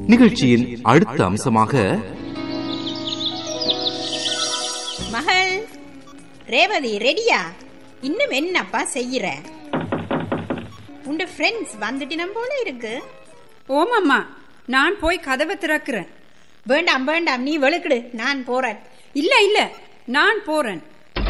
நிகழ்ச்சியின் அடுத்த அம்சமாக மகள் ரேவதி ரெடியா இன்னும் என்னப்பா செய்யற உண்ட ஃப்ரெண்ட்ஸ் வந்துட்டினம் போல இருக்கு ஓமம்மா நான் போய் கதவை திறக்கிறேன் வேண்டாம் வேண்டாம் நீ வெளுக்கிடு நான் போறேன் இல்ல இல்ல நான் போறேன்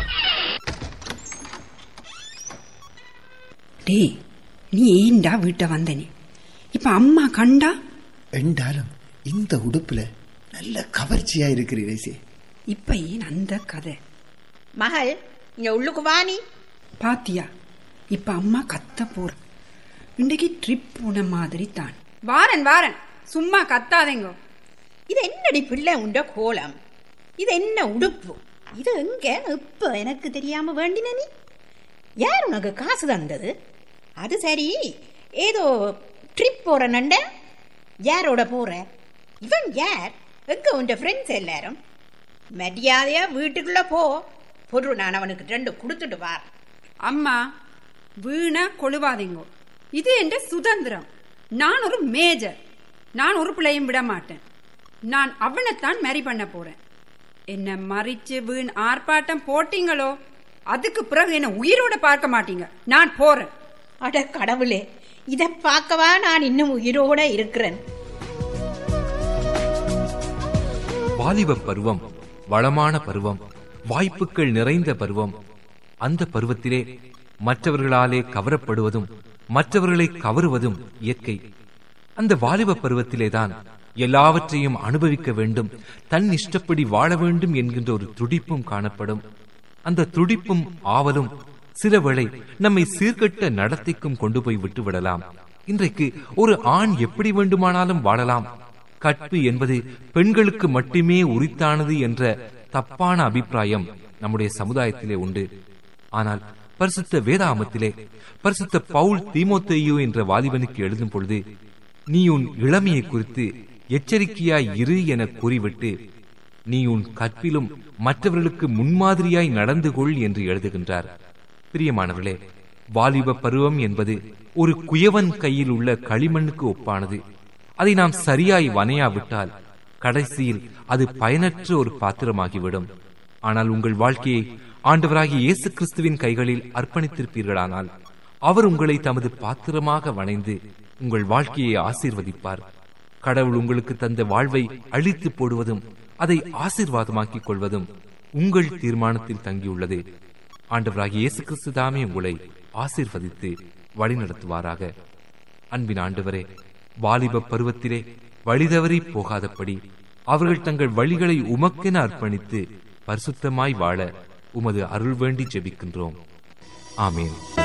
டேய் நீ ஏண்டா வீட்டை வந்தனே இப்ப அம்மா கண்டா என்றாலும் இந்த உடுப்புல நல்ல கவர்ச்சியா இருக்கிறீரேசே இப்ப ஏன் அந்த கதை மகள் இங்க உள்ளுக்கு வா நீ பாத்தியா இப்ப அம்மா கத்த போற இன்றைக்கு ட்ரிப் போன மாதிரி தான் வாரன் வாரன் சும்மா கத்தாதேங்கோ இது என்னடி பிள்ளை உண்ட கோலம் இது என்ன உடுப்பு இது எங்க இப்ப எனக்கு தெரியாம வேண்டின நீ யார் உனக்கு காசு தந்தது அது சரி ஏதோ ட்ரிப் போற நண்ட யாரோட போற இவன் யார் எங்க உண்ட ஃப்ரெண்ட்ஸ் எல்லாரும் மரியாதையா வீட்டுக்குள்ள போ பொருள் நான் அவனுக்கு ரெண்டு கொடுத்துட்டு வார் அம்மா வீணா கொழுவாதீங்கோ இது என்ற சுதந்திரம் நான் ஒரு மேஜர் நான் ஒரு பிள்ளையும் விட மாட்டேன் நான் அவனைத்தான் மேரி பண்ண போறேன் என்ன மறிச்சு வீண் ஆர்ப்பாட்டம் போட்டீங்களோ அதுக்கு பிறகு என்ன உயிரோட பார்க்க மாட்டீங்க நான் போறேன் அட கடவுளே இதை பார்க்கவா நான் இன்னும் உயிரோட இருக்கிறேன் வாலிப பருவம் வளமான பருவம் வாய்ப்புகள் நிறைந்த பருவம் அந்த பருவத்திலே மற்றவர்களாலே கவரப்படுவதும் மற்றவர்களை கவருவதும் இயற்கை அந்த வாலிப பருவத்திலேதான் எல்லாவற்றையும் அனுபவிக்க வேண்டும் தன் இஷ்டப்படி வாழ வேண்டும் என்கின்ற ஒரு துடிப்பும் காணப்படும் அந்த துடிப்பும் ஆவலும் சில வேளை நம்மை சீர்கட்ட நடத்திக்கும் கொண்டு போய் விட்டு விடலாம் இன்றைக்கு ஒரு ஆண் எப்படி வேண்டுமானாலும் வாழலாம் கற்பு என்பது பெண்களுக்கு மட்டுமே உரித்தானது என்ற தப்பான அபிப்பிராயம் நம்முடைய சமுதாயத்திலே உண்டு ஆனால் பரிசுத்த வேதாமத்திலே பரிசுத்த பவுல் தீமோத்தேயு என்ற வாலிபனுக்கு எழுதும் பொழுது நீ உன் இளமையை குறித்து எச்சரிக்கையாய் இரு என கூறிவிட்டு நீ உன் கற்பிலும் மற்றவர்களுக்கு முன்மாதிரியாய் நடந்து கொள் என்று எழுதுகின்றார் பிரியமானவர்களே வாலிப பருவம் என்பது ஒரு குயவன் கையில் உள்ள களிமண்ணுக்கு ஒப்பானது அதை நாம் சரியாய் வனையாவிட்டால் கடைசியில் அது பயனற்ற ஒரு பாத்திரமாகிவிடும் ஆனால் உங்கள் வாழ்க்கையை ஆண்டவராகிய இயேசு கிறிஸ்துவின் கைகளில் அர்ப்பணித்திருப்பீர்களானால் அவர் உங்களை தமது பாத்திரமாக வணைந்து உங்கள் வாழ்க்கையை ஆசீர்வதிப்பார் கடவுள் உங்களுக்கு தந்த வாழ்வை அழித்து போடுவதும் அதை ஆசீர்வாதமாக்கிக் கொள்வதும் உங்கள் தீர்மானத்தில் தங்கியுள்ளது ஆண்டவராகிய இயேசு கிறிஸ்து தாமே உங்களை ஆசீர்வதித்து வழிநடத்துவாராக அன்பின் ஆண்டவரே வாலிப பருவத்திலே வழிதவறி போகாதபடி அவர்கள் தங்கள் வழிகளை உமக்கென அர்ப்பணித்து பரிசுத்தமாய் வாழ உமது அருள் வேண்டி ஜெபிக்கின்றோம் ஆமேன்